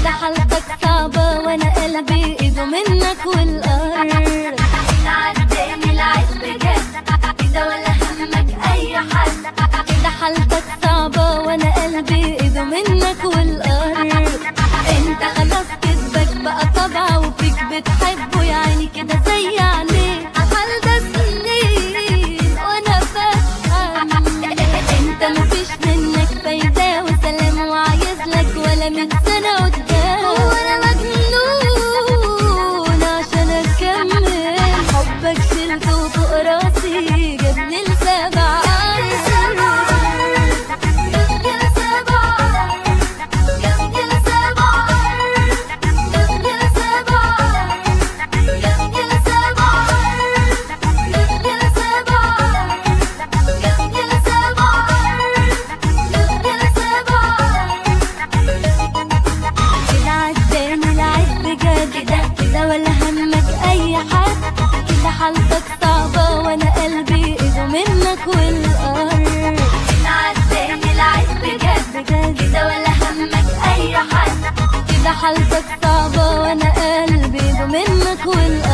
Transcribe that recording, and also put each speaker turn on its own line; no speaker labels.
كده حالتك صعبة وانا قلبي ايده منك والارض
عداني العيش بجد كده ولا همك اي حد
كده حالتك صعبة وانا قلبي ايده منك والارض انت خلاص كدبك بقى طبع وفيك بتحبه يعني كده زي عليه حال ده سنين وانا بفهم انت مفيش منك فايدة وسلام وعايز لك ولا من سنة قدام وانا مجنون عشان اكمل حبك شلته فوق راسي جابني لسبع كده عداني العيب بجد كده كده ولا همك اي حد كده حالتك صعبة وانا قلبي ايده منك والارض
عداني العيش بجد
بجد
كده ولا همك اي حد
كده حالتك صعبة وانا قلبي ايده منك والارض